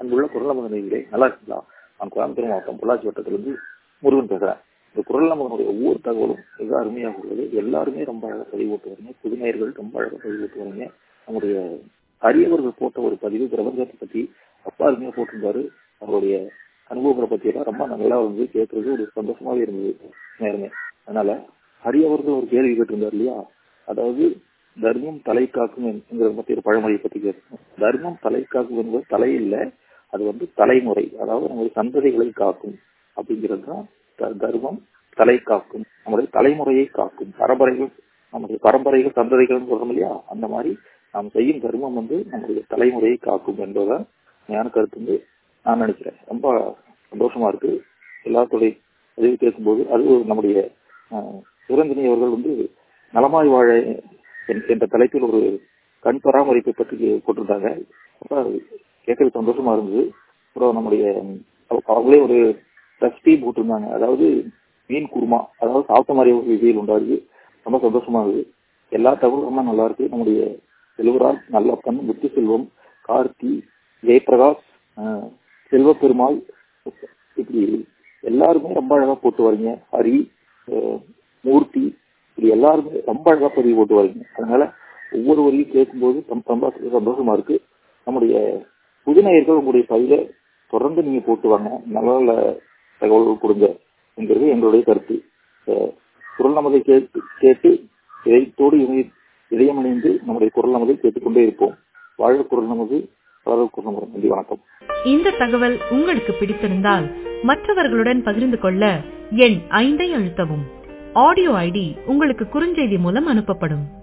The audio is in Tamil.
அன்புள்ள குரல் நமது நல்லா இருக்குங்களா நான் கோயம்புத்தூர் மாவட்டம் பொள்ளாச்சி வட்டத்திலிருந்து முருகன் பேசுறேன் இந்த குரல் நமதனுடைய ஒவ்வொரு தகவலும் மிக அருமையாக உள்ளது எல்லாருமே ரொம்ப அழகாக பதிவோட்டு வரீங்க புதுநேயர்கள் ரொம்ப அழகாக பதிவோட்டு வரீங்க நம்முடைய அரியவர்கள் போட்ட ஒரு பதிவு பிரபஞ்சத்தை பத்தி அப்பா அருமையா போட்டிருந்தாரு அவருடைய அனுபவங்களை பத்தி எல்லாம் ரொம்ப நல்லா வந்து கேட்கறது ஒரு சந்தோஷமாவே இருந்தது நேரமே அதனால அரியவர்கள் ஒரு கேள்வி கேட்டிருந்தார் இல்லையா அதாவது தர்மம் தலை காக்கும் என்கிறத பத்தி ஒரு பழமொழியை பத்தி கேட்கணும் தர்மம் தலை காக்கும் என்பது தலை இல்ல அது வந்து தலைமுறை அதாவது நம்முடைய சந்ததிகளை காக்கும் அப்படிங்கிறது தான் தர்மம் தலை காக்கும் நம்முடைய தலைமுறையை காக்கும் பரம்பரைகள் நம்முடைய பரம்பரைகள் சந்ததிகள் சொல்றோம் இல்லையா அந்த மாதிரி நாம் செய்யும் தர்மம் வந்து நம்முடைய தலைமுறையை காக்கும் என்பதுதான் ஞான கருத்து வந்து நான் நினைக்கிறேன் ரொம்ப சந்தோஷமா இருக்கு எல்லாத்துடைய பதிவு கேட்கும்போது அது நம்முடைய சுரந்தினி அவர்கள் வந்து நலமாய் வாழ என்ற தலைப்பில் ஒரு கண் பராமரிப்பை பற்றி போட்டிருந்தாங்க ரொம்ப கேட்கறது சந்தோஷமா இருந்தது அப்புறம் நம்முடைய அவங்களே ஒரு ரெசிபி போட்டிருந்தாங்க அதாவது மீன் குருமா அதாவது சாப்பிட்ட மாதிரி ஒரு விதியில் உண்டாது ரொம்ப சந்தோஷமா இருக்குது எல்லா தகவலும் ரொம்ப நல்லா இருக்கு நம்முடைய செல்வராஜ் நல்லப்பன் முத்து செல்வம் கார்த்தி ஜெயபிரகாஷ் செல்வ பெருமாள் இப்படி எல்லாருமே ரொம்ப அழகா போட்டு வரீங்க ஹரி மூர்த்தி இப்படி எல்லாருமே ரொம்ப அழகா பதிவு போட்டு வரீங்க அதனால ஒவ்வொரு வரையும் கேட்கும்போது ரொம்ப சந்தோஷமா இருக்கு நம்முடைய புதுநேயர்கள் உங்களுடைய பதில தொடர்ந்து நீங்க போட்டு வாங்க நல்ல நல்ல தகவல்கள் கொடுங்க என்கிறது எங்களுடைய கருத்து குரல் நமதை கேட்டு கேட்டு இதயத்தோடு இணைய இதயம் இணைந்து நம்முடைய குரல் நமதை கேட்டுக்கொண்டே இருப்போம் வாழ குரல் நமது வளர குரல் நமது நன்றி வணக்கம் இந்த தகவல் உங்களுக்கு பிடித்திருந்தால் மற்றவர்களுடன் பகிர்ந்து கொள்ள எண் ஐந்தை அழுத்தவும் ஆடியோ ஐடி உங்களுக்கு குறுஞ்செய்தி மூலம் அனுப்பப்படும்